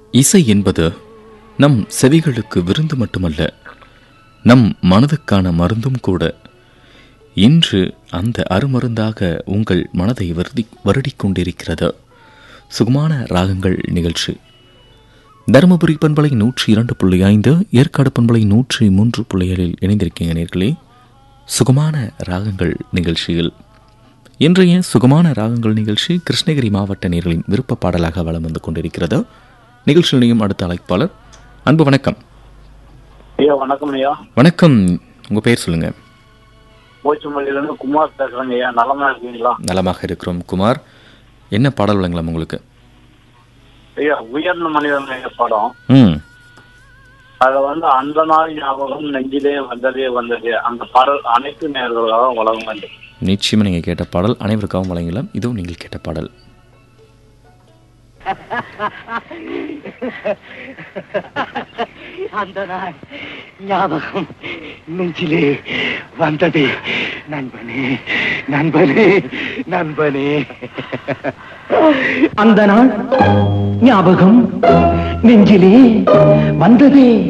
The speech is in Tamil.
இசை என்பது நம் செவிகளுக்கு விருந்து மட்டுமல்ல நம் மனதுக்கான மருந்தும் கூட இன்று அந்த அருமருந்தாக உங்கள் மனதை வருடி வருடிக் கொண்டிருக்கிறது சுகமான ராகங்கள் நிகழ்ச்சி தருமபுரி பண்பலை நூற்றி இரண்டு புள்ளி ஐந்து ஏற்காடு பண்பலை நூற்றி மூன்று புள்ளிகளில் இணைந்திருக்கீங்க நேர்களே சுகமான ராகங்கள் நிகழ்ச்சியில் இன்றைய சுகமான ராகங்கள் நிகழ்ச்சி கிருஷ்ணகிரி மாவட்ட நேர்களின் விருப்ப பாடலாக வலம் வந்து கொண்டிருக்கிறது நிகழ்ச்சி நிலையம் அடுத்த அழைப்பாளர் அன்பு வணக்கம் ஐயா வணக்கம் ஐயா வணக்கம் உங்க பெயர் சொல்லுங்க போச்சம்பள்ளியிலேருந்து குமார் பேசுறேங்க ஐயா நலமா இருக்கீங்களா நலமாக இருக்கிறோம் குமார் என்ன பாடல் வழங்கலாம் உங்களுக்கு ஐயா உயர்ந்த மனிதன் ஐயா படம் ம் அதுல வந்து அந்த நாள் ஞாபகம் நெஞ்சிலே வந்ததே வந்ததே அந்த பாடல் அனைத்து நேர்களுக்காக வழங்க வேண்டும் நிச்சயமா நீங்க கேட்ட பாடல் அனைவருக்காகவும் வழங்கலாம் இதுவும் நீங்கள் கேட்ட பாடல் அந்த நாள் ஞாபகம் நெஞ்சிலே வந்தது நண்பனே நண்பனே நண்பனே அந்த நாள் ஞாபகம் நெஞ்சிலே வந்ததே